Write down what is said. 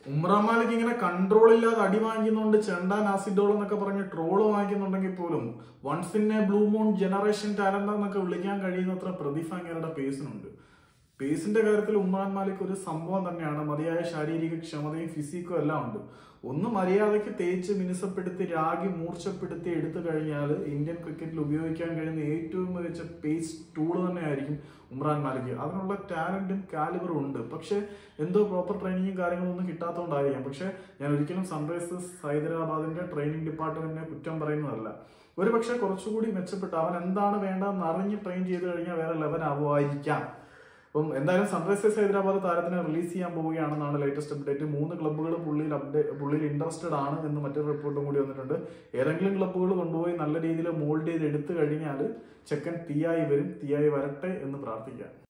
ഉമ്രാൻ മാലിക് ഇങ്ങനെ കൺട്രോൾ ഇല്ലാതെ അടി വാങ്ങിക്കുന്നുണ്ട് ചെണ്ടാൻ ആസിഡോൾ എന്നൊക്കെ പറഞ്ഞ് ട്രോള് വാങ്ങിക്കുന്നുണ്ടെങ്കിൽ പോലും once in a blue moon generation talent എന്നൊക്കെ വിളിക്കാൻ കഴിയുന്നത്ര പ്രതിഭ അങ്ങേരുടെ പേസിനുണ്ട് പേസിന്റെ കാര്യത്തിൽ ഉമ്രാൻ മാലിക് ഒരു സംഭവം തന്നെയാണ് മതിയായ ശാരീരിക ക്ഷമതയും ഫിസിക്കും എല്ലാം ഉണ്ട് ഒന്ന് മര്യാദയ്ക്ക് തേച്ച് മിനുസപ്പെടുത്തി രാഗി മൂർച്ചപ്പെടുത്തി എടുത്തു കഴിഞ്ഞാൽ ഇന്ത്യൻ ക്രിക്കറ്റിൽ ഉപയോഗിക്കാൻ കഴിയുന്ന ഏറ്റവും മികച്ച പേസ് ടൂള് തന്നെയായിരിക്കും ഉമ്രാൻ മാലിക് അതിനുള്ള ടാലന്റും കാലിബറും ഉണ്ട് പക്ഷെ എന്തോ പ്രോപ്പർ ട്രെയിനിങ്ങും കാര്യങ്ങളും ഒന്നും കിട്ടാത്തതുകൊണ്ടായിരിക്കാം പക്ഷെ ഞാൻ ഒരിക്കലും സൺറൈസേഴ്സ് ഹൈദരാബാദിന്റെ ട്രെയിനിങ് ഡിപ്പാർട്ട്മെന്റിനെ കുറ്റം പറയുന്നതല്ല ഒരു പക്ഷെ കുറച്ചുകൂടി മെച്ചപ്പെട്ട് അവൻ എന്താണ് വേണ്ടതെന്ന് അറിഞ്ഞ് ട്രെയിൻ ചെയ്ത് കഴിഞ്ഞാൽ വേറെ ലെവൻ ആവുമായിരിക്കാം അപ്പം എന്തായാലും സൺറൈസേഴ്സ് ഹൈദരാബാദ് താരത്തിനെ റിലീസ് ചെയ്യാൻ പോവുകയാണെന്നാണ് ലേറ്റസ്റ്റ് അപ്ഡേറ്റ് മൂന്ന് ക്ലബ്ബുകൾ പുള്ളിയിൽ അപ്ഡേറ്റ് പുള്ളിയിൽ ഇൻട്രസ്റ്റഡ് ആണ് എന്ന് മറ്റൊരു റിപ്പോർട്ടും കൂടി വന്നിട്ടുണ്ട് ഏതെങ്കിലും ക്ലബ്ബുകൾ കൊണ്ടുപോയി നല്ല രീതിയിൽ മോൾഡ് ചെയ്ത് എടുത്തു കഴിഞ്ഞാൽ ചെക്കൻ തീയായി വരും തീയായി വരട്ടെ എന്ന് പ്രാർത്ഥിക്കാം